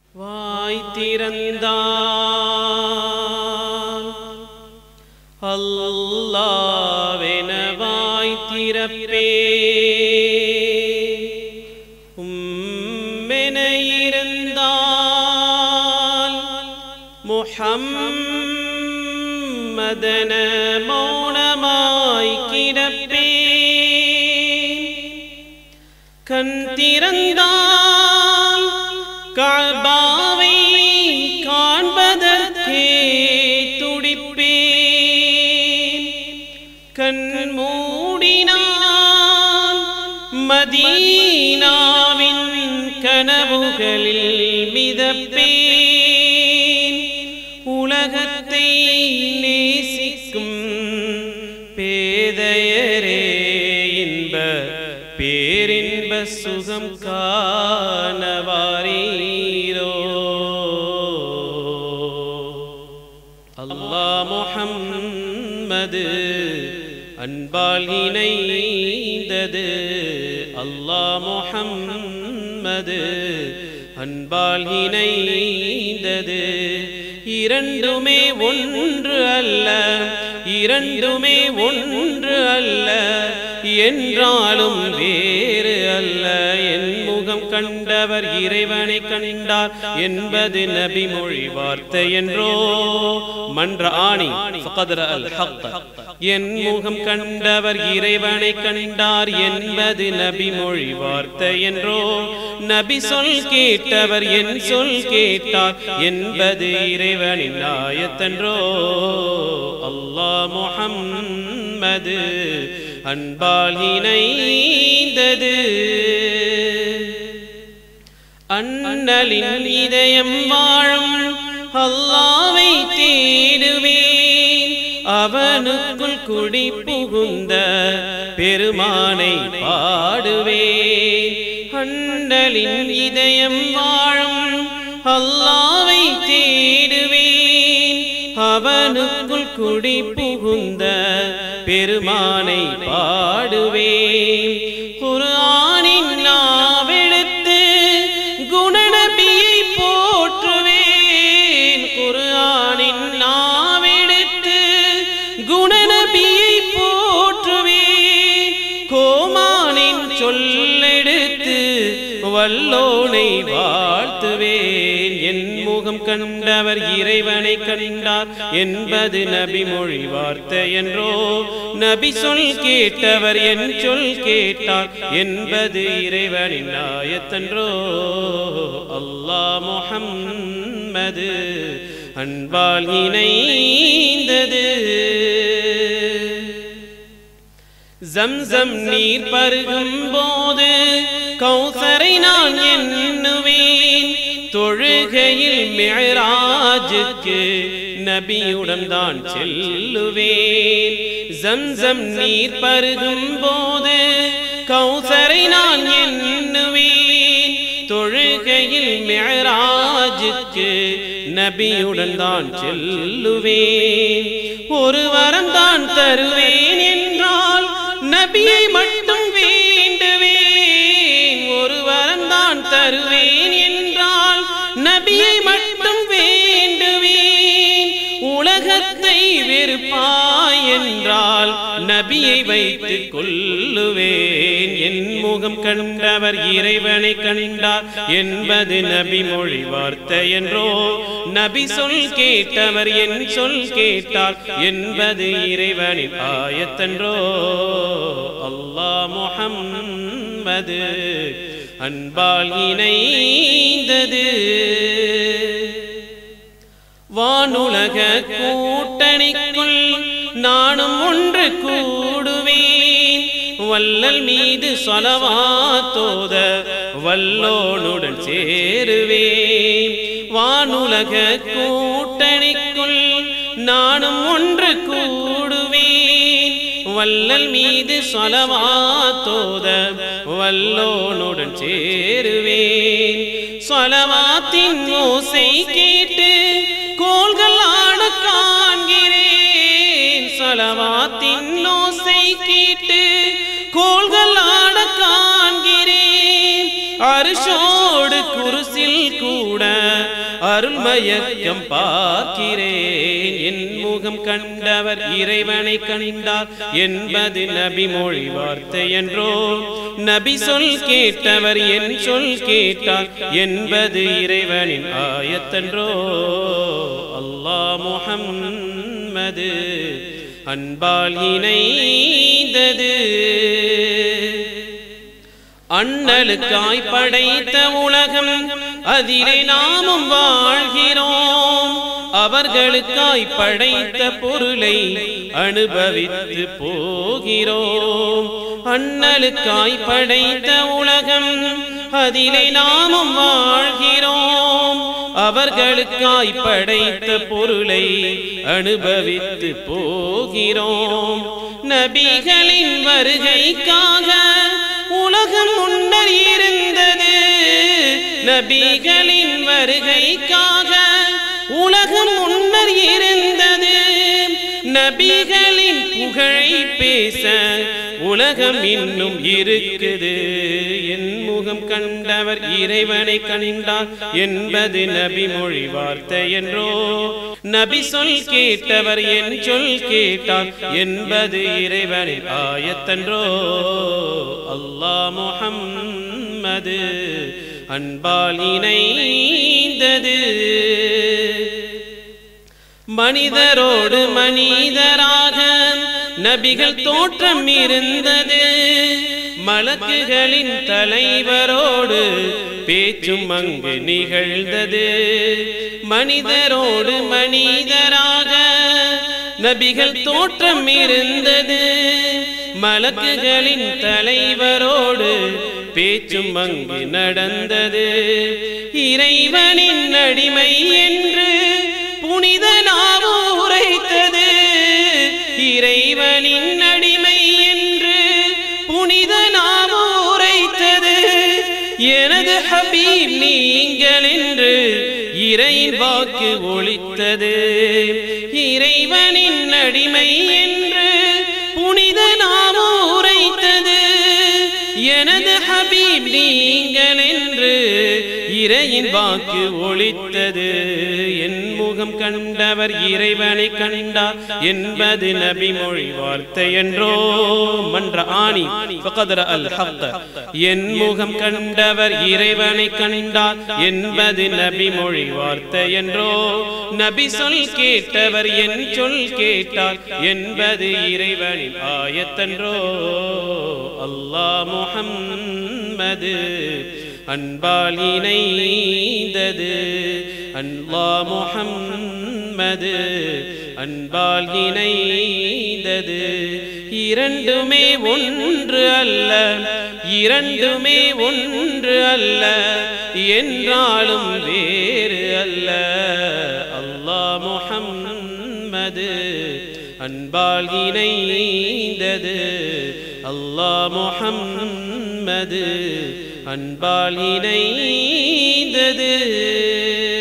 வாய் திறந்தான் அல்லாவென வாய் திறப்பே உம்மென இருந்தால் முஹம்மதன மௌனமாய் கிடப்பே கண் திறந்தால் கபாவை காண்பதற்கே துடிப்பேன் கண் மூடினால் மதீனாவின் கனவுகளில் மிதப்பேன் உலகத்தை நேசிக்கும் பேதையரே இன்ப பேரின்ப சுகம் காணவாரீரோ அல்லாஹ் முஹம்மது அன்பால் இணைந்தது அல்லாஹ் முஹம்மது அன்பால் இணைந்தது இரண்டுமே ஒன்று அல்ல இரண்டுமே ஒன்று அல்ல என்றாலும் வேறு அல்ல என் முகம் கண்டவர் இறைவனை கண்டார் என்பது நபி மொழி வார்த்தை என்றோ மன்ற ஆணி ஃபகத்ர அல் ஹக்க. என் முகம் கண்டவர் இறைவனை கண்டார் என்பது நபி மொழி வார்த்தை என்றோ நபி சொல் கேட்டவர் என் சொல் கேட்டார் என்பது இறைவனின் ஆயத்தன்றோ அல்லாஹ் முஹம்மது அன்பால் இணைந்தது அண்ணலின் இதயம் வாழும் அல்லாவை தேடுவேன் அவனுக்குள் குடி புகுந்த பெருமானை பாடுவேன் அண்ணலின் இதயம் வாழும் அல்லாவை தேடுவேன் அவனுக்குள் குடி புகுந்த பெருமானை பாடுவேன் குர்ஆனின் நாவெடுத்து குணநபியை போற்றுவேன் குர்ஆனின் நாவெடுத்து குணநபியை போற்றுவேன் கோமானின் சொல்லெடுத்து வல்லோனை வாழ்த்துவேன் என் முகம் கண்டவர் இறைவனை கண்டார் என்பது நபி மொழி வார்த்தை என்றோ நபி சொல் கேட்டவர் என் சொல் கேட்டார் என்பது இறைவனின் ஆயத்தன்றோ அல்லாஹ் முஹம்மது அன்பால் இணைந்தது ஜம்சம் நீர் பருகும் போது கௌசரை நான் எண்ணுவேன் தொழுகையில் மிழராஜுக்கு நபியுடன் தான் செல்லுவேன் ஜம்சம் நீர் பருகும் போது கௌசரை நான் எண்ணுவேன் தொழுகையில் மிழராஜுக்கு நபியுடன் தான் செல்லுவேன் ஒரு வரம் தான் தருவேன் என்றால் நபியை மட்டும் வேண்டுவேன் ஒரு வரம் தான் தருவேன் என்றால் நபியை மட்டும் வேண்டுவேன் உலகத்தை வெறுப்பாய் என்றால் நபியை வைத்துக் கொள்ளுவேன் என் முகம் கண்டவர் இறைவனை கண்டார் என்பது நபி மொழி வார்த்தை என்றோ நபி சொல் கேட்டவர் என் சொல் கேட்டார் என்பது இறைவனின் ஆயத்தன்றோ அல்லாஹ் முஹம்மது அன்பால் இணைந்தது வானுலக கூட்டணிக்குள் நானும் ஒன்று கூடுவேன் வல்லல் மீது சொலவாத்தோத வல்லோனுடன் சேருவேன் வானுலக கூட்டணிக்குள் நானும் ஒன்று கூடுவேன் வல்லல் மீது சொலவாத்தோத வல்லோனுடன் சேருவேன் சொலவாத்தின் ஓசை கேட்டு கோள்கள் ஆட காண்கிறேன் சொலவாத்தின் ஓசை கேட்டு கோள்கள் ஆட காண்கிறேன் அரிசோடு குருசில் கூட அருள்மயக்கம் பார்க்கிறேன் என் முகம் கண்டவர் இறைவனை கண்டார் என்பது நபி மொழி வார்த்தை என்றோ நபி சொல் கேட்டவர் என் சொல் கேட்டார் என்பது இறைவனின் ஆயத்தன்றோ அல்லாஹ் முஹம்மது அன்பால் இணைந்தது அண்ணலுக்காய் படைத்த உலகம் அதிலே நாமும் வாழ்கிறோம் அவர்களுக்காய் படைத்த பொருளை அனுபவித்து போகிறோம் அண்ணலுக்காய் படைத்த உலகம் அதிலே நாமும் வாழ்கிறோம் அவர்களுக்காய் படைத்த பொருளை அனுபவித்து போகிறோம் நபிகளின் வருகைக்காக உலகம் முன்னர் இருந்தது நபிகளின் வருகைக்காக உலகம் முன்னர் இருந்தது நபிகளின் புகழை பேச உலகம் இன்னும் இருக்குது என் முகம் கண்டவர் இறைவனை கண்டார் என்பது நபி மொழி வார்த்தை என்றோ நபி சொல் கேட்டவர் என் சொல் கேட்டார் என்பது இறைவனின் ஆயத்தன்றோ அல்லாஹ் முஹம்மது அன்பால் இணைந்தது மனிதரோடு மனிதராக நபிகள் தோற்றம் இருந்தது மலக்குகளின் தலைவரோடு பேச்சும் அங்கு நிகழ்ந்தது மனிதரோடு மனிதராக நபிகள் தோற்றம் இருந்தது மலக்குகளின் தலைவரோடு பேச்சும் அங்கு நடந்தது இறைவனின் அடிமை என்று புனித நாவு உரைத்தது இறைவனின் அடிமை என்று புனித நாவு உரைத்தது எனது ஹபீப் நீங்கள் என்று இறையின் வாக்கு ஒழித்தது இறைவனின் அடிமை என்று புனித நாவு உரைத்தது எனது ஹபீப் நீங்கள் என்று இறையின் வாக்கு ஒழித்தது என் முகம் கண்டவர் இறைவனை கண்டார் என்பது நபி மொழி வார்த்தை என்றோ மன்ற ஆணி ஃபகதர அல் ஹக்க என் முகம் கண்டவர் இறைவனை கண்டார் என்பது நபி மொழி வார்த்தை என்றோ நபி சொல் கேட்டவர் என் சொல் கேட்டார் என்பது இறைவனின் ஆயத்தன்றோ அல்லாஹ் முஹம்மது அன்பால் இணைந்தது அல்லாஹ் முஹம்மது அன்பால் இணைந்தது இரண்டுமே ஒன்று அல்ல இரண்டுமே ஒன்று அல்ல என்றாலும் வேறு அல்ல அல்லாஹ் முஹம்மது அன்பால் இணைந்தது அல்லாஹ் முஹம்மது அன்பால் இணைந்தது